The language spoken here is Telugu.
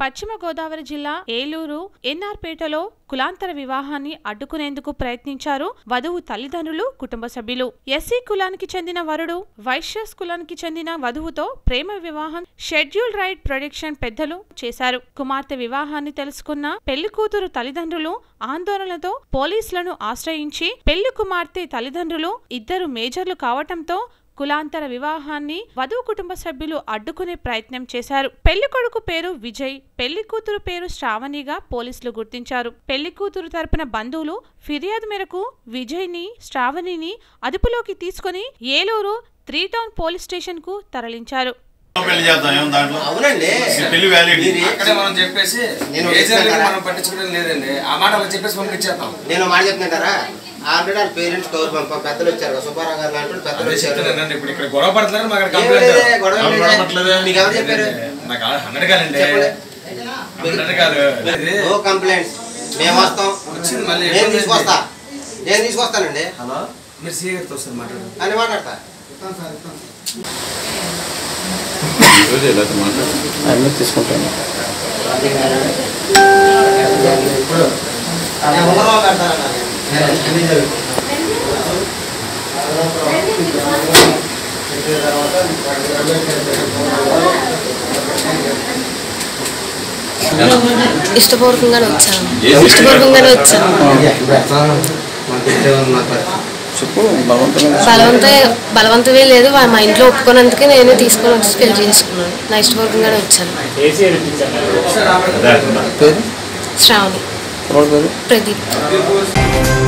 పశ్చిమ గోదావరి జిల్లా ఏలూరు ఎన్ఆర్పేటలో కులాంతర వివాహాన్ని అడ్డుకునేందుకు ప్రయత్నించారు వధువు తల్లిదండ్రులు కుటుంబ సభ్యులు ఎస్సీ కులానికి చెందిన వరుడు వైశ్యస్ కులానికి చెందిన వధువుతో ప్రేమ వివాహం షెడ్యూల్ రైట్ ప్రొడక్షన్ పెద్దలు చేశారు కుమార్తె వివాహాన్ని తెలుసుకున్న పెళ్లి కూతురు తల్లిదండ్రులు ఆందోళనతో పోలీసులను ఆశ్రయించి పెళ్లి కుమార్తె తల్లిదండ్రులు ఇద్దరు మేజర్లు కావటంతో కులాంతర వివాహాన్ని వధువు కుటుంబ సభ్యులు అడ్డుకునే ప్రయత్నం చేశారు పెళ్లి కొడుకు పేరు విజయ్ పెళ్లి కూతురు పేరు శ్రావణిగా పోలీసులు గుర్తించారు పెళ్లి కూతురు తరపున బంధువులు ఫిర్యాదు మేరకు విజయ్ ని శ్రావణిని అదుపులోకి తీసుకుని Eluru three town police station కు తరలించారు పెళ్లి చేద్దాం ఏం దాంట్లో అవునండి పెళ్లి వ్యాలిడ్ మీరు అక్కడే మనం చెప్పేసి నేను మేజర్లకి చెప్తాను. మనం పట్టించుకోవడం లేదండి ఆ మాట అలా చెప్పేసి పంపించేస్తాం నేను మాట చెప్తున్నారా ఆల్రెడీ వాళ్ళ పేరెంట్స్ కవర్ పంప పెద్దలు వచ్చారు కదా, సుబ్బారావు గారు లాంటి వాళ్ళు పెద్దలు అదే వచ్చారు చెప్తున్నానండి ఇప్పుడు ఇక్కడ గొడవ పడుతున్నారు మాకు అక్కడ ఏం కంప్లైంట్ లేదే, గొడవ ఏం గొడవ లేదే. పడట్లేదే. మీకు ఎవరు చెప్పారు నాకు హండ్రెడ్ కాదండి చెప్పండి. హండ్రెడ్ కాదు ఇది నో కంప్లైంట్స్ మేము వస్తాం వచ్చింది మళ్ళీ నేను తీసుకొస్తా నేను తీసుకొస్తానండి హలో మీరు సీఏ గారితో వస్తారు మాట్లాడండి అని మాట్లాడతా అన్నీ తీసుకుంటాను నేను ఉంగరం పెడతానన్నా నేను. ఇష్టపూర్వకంగానే వచ్చాను ఇష్టపూర్వకంగానే వచ్చాను చెప్పు బలవంతంగా బలవంత బలవంతమే లేదు వా- మా ఇంట్లో ఒప్పుకున్నందుకే నేనే తీసుకొని వచ్చి పెళ్లి చేసుకున్నాను నా ఇష్టపూర్వకంగానే వచ్చాను పేరు శ్రావణి ఎవరి పేరు ప్రదీప్